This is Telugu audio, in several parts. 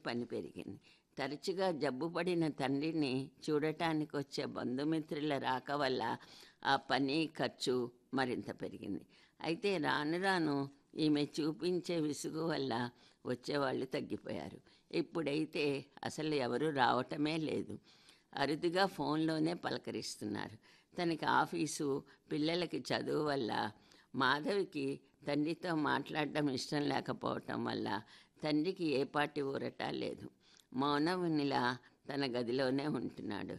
పని పెరిగింది తరచుగా జబ్బుపడిన తండ్రిని చూడటానికి వచ్చే బంధుమిత్రుల రాక వల్ల ఆ పని ఖర్చు మరింత పెరిగింది అయితే రాను రాను ఈమె చూపించే విసుగు వల్ల వచ్చేవాళ్ళు తగ్గిపోయారు ఇప్పుడైతే అసలు ఎవరు రావటమే లేదు అరుదుగా ఫోన్లోనే పలకరిస్తున్నారు తనకి ఆఫీసు పిల్లలకి చదువు వల్ల మాధవికి తండ్రితో మాట్లాడడం ఇష్టం లేకపోవటం వల్ల తండ్రికి ఏ పాటి ఊరట లేదు మౌనమునిలా తన గదిలోనే ఉంటున్నాడు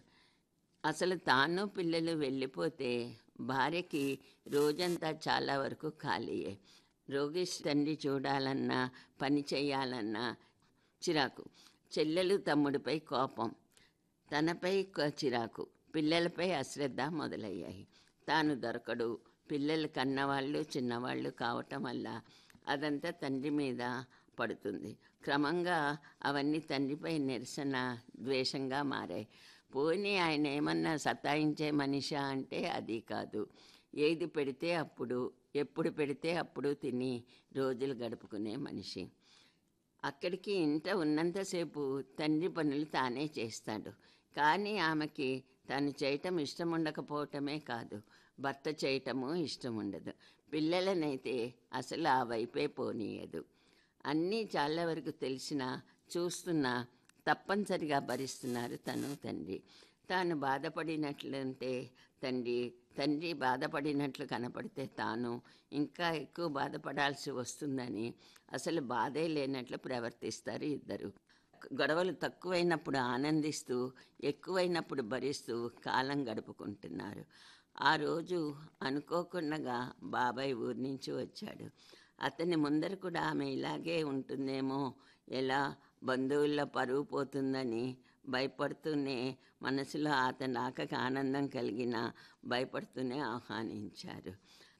అసలు తాను పిల్లలు వెళ్ళిపోతే భార్యకి రోజంతా చాలా వరకు ఖాళీయే రోగేష్ తండ్రి చూడాలన్నా పని చేయాలన్నా చిరాకు చెల్లెలు తమ్ముడిపై కోపం తనపై క- చిరాకు పిల్లలపై అశ్రద్ధ మొదలయ్యాయి తాను దొరకడు పిల్లలు కన్నవాళ్ళు చిన్నవాళ్ళు కావటం వల్ల అదంతా తండ్రి మీద పడుతుంది క్రమంగా అవన్నీ తండ్రిపై నిరసన ద్వేషంగా మారాయి పోనీ ఆయన ఏమన్నా సతాయించే మనిషా అంటే అది కాదు ఏది పెడితే అప్పుడు ఎప్పుడు పెడితే అప్పుడు తిని రోజులు గడుపుకునే మనిషి అక్కడికి ఇంట ఉన్నంతసేపు తండ్రి పనులు తానే చేస్తాడు కానీ ఆమెకి తను చేయటం ఇష్టం ఉండకపోవటమే కాదు భర్త చేయటము ఇష్టం ఉండదు పిల్లలనైతే అసలు ఆ వైపే పోనీయదు అన్నీ చాలా వరకు తెలిసినా చూస్తున్నా తప్పనిసరిగా భరిస్తున్నారు తను తండ్రి తాను బాధపడినట్లంటే తండ్రి తండ్రి బాధపడినట్లు కనపడితే తాను ఇంకా ఎక్కువ బాధపడాల్సి వస్తుందని అసలు బాధే లేనట్లు ప్రవర్తిస్తారు ఇద్దరు గొడవలు తక్కువైనప్పుడు ఆనందిస్తూ ఎక్కువైనప్పుడు భరిస్తూ కాలం గడుపుకుంటున్నారు ఆ రోజు అనుకోకుండా బాబాయ్ ఊరి నుంచి వచ్చాడు అతని ముందర కూడా ఆమె ఇలాగే ఉంటుందేమో ఎలా బంధువుల్లో పరువు పోతుందని భయపడుతూనే మనసులో అతని రాకకి ఆనందం కలిగిన భయపడుతూనే ఆహ్వానించారు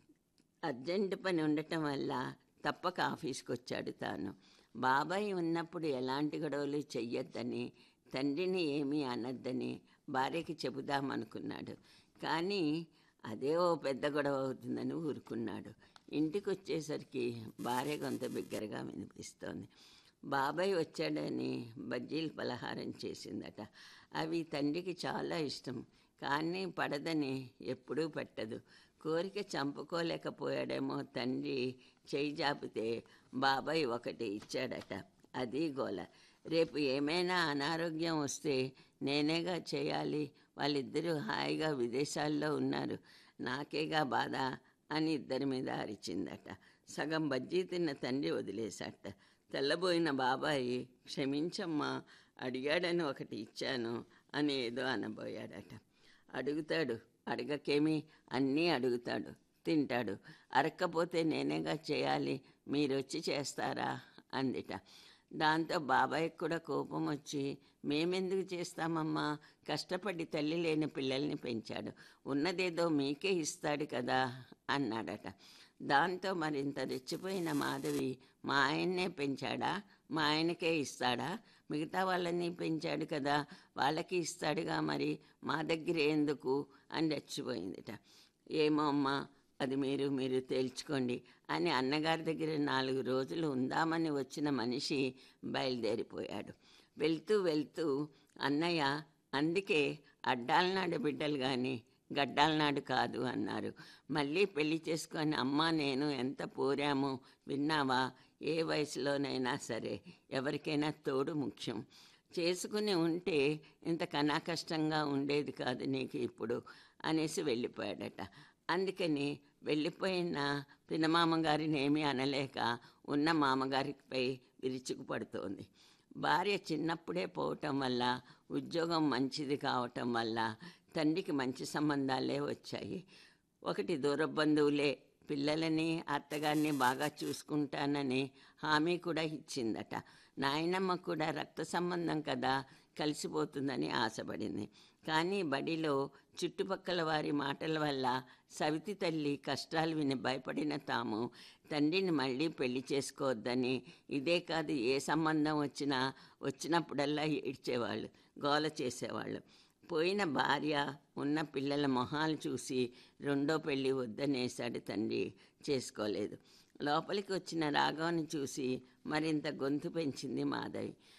అర్జెంట్ పని ఉండటం వల్ల తప్పక ఆఫీస్కి వచ్చాడు తాను బాబాయ్ ఉన్నప్పుడు ఎలాంటి గొడవలు చెయ్యొద్దని తండ్రిని ఏమీ అనొద్దని భార్యకి చెబుదామనుకున్నాడు కానీ అదే ఓ పెద్ద గొడవ అవుతుందని ఊరుకున్నాడు ఇంటికి వచ్చేసరికి భార్య కొంత బిగ్గరగా వినిపిస్తోంది బాబాయ్ వచ్చాడని బజ్జీలు పలహారం చేసిందట అవి తండ్రికి చాలా ఇష్టం కానీ పడదని ఎప్పుడూ పెట్టదు కోరిక చంపుకోలేకపోయాడేమో తండ్రి చేయి జాపితే బాబాయ్ ఒకటి ఇచ్చాడట అది గోల రేపు ఏమైనా అనారోగ్యం వస్తే నేనేగా చేయాలి వాళ్ళిద్దరూ హాయిగా విదేశాల్లో ఉన్నారు నాకేగా బాధ అని ఇద్దరి మీద అరిచిందట సగం బజ్జీ తిన్న తండ్రి వదిలేశాట తెల్లబోయిన బాబాయి క్షమించమ్మా అడిగాడని ఒకటి ఇచ్చాను అని ఏదో అనబోయాడట అడుగుతాడు అడగకేమి అన్నీ అడుగుతాడు తింటాడు అరక్కపోతే నేనేగా చేయాలి మీరు వచ్చి చేస్తారా అందిట దాంతో బాబాయ్కి కూడా కోపం వచ్చి మేమెందుకు చేస్తామమ్మా కష్టపడి తల్లి లేని పిల్లల్ని పెంచాడు ఉన్నదేదో మీకే ఇస్తాడు కదా అన్నాడట దాంతో మరింత రెచ్చిపోయిన మాధవి మా ఆయన్నే పెంచాడా మా ఆయనకే ఇస్తాడా మిగతా వాళ్ళని పెంచాడు కదా వాళ్ళకి ఇస్తాడుగా మరి మా దగ్గర ఎందుకు అని రెచ్చిపోయిందిట ఏమో అమ్మా అది మీరు మీరు తేల్చుకోండి అని అన్నగారి దగ్గర నాలుగు రోజులు ఉందామని వచ్చిన మనిషి బయలుదేరిపోయాడు వెళ్తూ వెళ్తూ అన్నయ్య అందుకే అడ్డాలనాడు బిడ్డలు కానీ గడ్డాలనాడు కాదు అన్నారు మళ్ళీ పెళ్లి చేసుకొని అమ్మ నేను ఎంత పోరామో విన్నావా ఏ వయసులోనైనా సరే ఎవరికైనా తోడు ముఖ్యం చేసుకుని ఉంటే ఇంత కష్టంగా ఉండేది కాదు నీకు ఇప్పుడు అనేసి వెళ్ళిపోయాడట అందుకని వెళ్ళిపోయిన పినమామగారిని ఏమీ అనలేక ఉన్న మామగారిపై విరుచుకుపడుతోంది భార్య చిన్నప్పుడే పోవటం వల్ల ఉద్యోగం మంచిది కావటం వల్ల తండ్రికి మంచి సంబంధాలే వచ్చాయి ఒకటి దూర బంధువులే పిల్లలని అత్తగారిని బాగా చూసుకుంటానని హామీ కూడా ఇచ్చిందట నాయనమ్మ కూడా రక్త సంబంధం కదా కలిసిపోతుందని ఆశపడింది కానీ బడిలో చుట్టుపక్కల వారి మాటల వల్ల సవితి తల్లి కష్టాలు విని భయపడిన తాము తండ్రిని మళ్ళీ పెళ్లి చేసుకోవద్దని ఇదే కాదు ఏ సంబంధం వచ్చినా వచ్చినప్పుడల్లా ఏడ్చేవాళ్ళు గోల చేసేవాళ్ళు పోయిన భార్య ఉన్న పిల్లల మొహాలు చూసి రెండో పెళ్ళి వద్దనేశాడు తండ్రి చేసుకోలేదు లోపలికి వచ్చిన రాఘవని చూసి మరింత గొంతు పెంచింది మాధవి